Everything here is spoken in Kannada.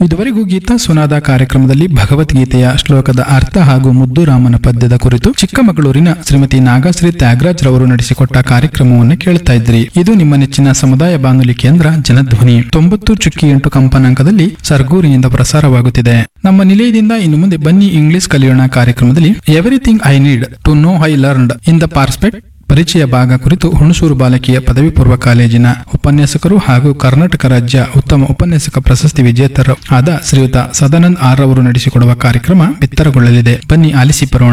ಇದುವರೆಗೂ ಗೀತಾ ಸುನಾದ ಕಾರ್ಯಕ್ರಮದಲ್ಲಿ ಭಗವದ್ಗೀತೆಯ ಶ್ಲೋಕದ ಅರ್ಥ ಹಾಗೂ ಮುದ್ದುರಾಮನ ಪದ್ಯದ ಕುರಿತು ಚಿಕ್ಕಮಗಳೂರಿನ ಶ್ರೀಮತಿ ನಾಗಶ್ರೀ ತ್ಯಾಗರಾಜ್ ರವರು ನಡೆಸಿಕೊಟ್ಟ ಕಾರ್ಯಕ್ರಮವನ್ನು ಕೇಳ್ತಾ ಇದ್ರಿ ಇದು ನಿಮ್ಮ ನೆಚ್ಚಿನ ಸಮುದಾಯ ಬಾನುಲಿ ಕೇಂದ್ರ ಜನಧ್ವನಿ ತೊಂಬತ್ತು ಚುಕ್ಕಿ ಎಂಟು ಕಂಪನಾಂಕದಲ್ಲಿ ಸರ್ಗೂರಿನಿಂದ ಪ್ರಸಾರವಾಗುತ್ತಿದೆ ನಮ್ಮ ನಿಲಯದಿಂದ ಇನ್ನು ಮುಂದೆ ಬನ್ನಿ ಇಂಗ್ಲಿಷ್ ಕಲಿಯೋಣ ಕಾರ್ಯಕ್ರಮದಲ್ಲಿ everything I need to know I learned in the prospect ಪರಿಚಯ ಭಾಗ ಕುರಿತು ಹುಣಸೂರು ಬಾಲಕಿಯ ಪದವಿ ಪೂರ್ವ ಕಾಲೇಜಿನ ಉಪನ್ಯಾಸಕರು ಹಾಗೂ ಕರ್ನಾಟಕ ರಾಜ್ಯ ಉತ್ತಮ ಉಪನ್ಯಾಸಕ ಪ್ರಶಸ್ತಿ ವಿಜೇತರು ಆದ ಶ್ರೀಯುತ ಸದಾನಂದ್ ಆರ್ ಅವರು ನಡೆಸಿಕೊಡುವ ಕಾರ್ಯಕ್ರಮ ಬಿತ್ತರಗೊಳ್ಳಲಿದೆ ಬನ್ನಿ ಆಲಿಸಿ ಬರೋಣ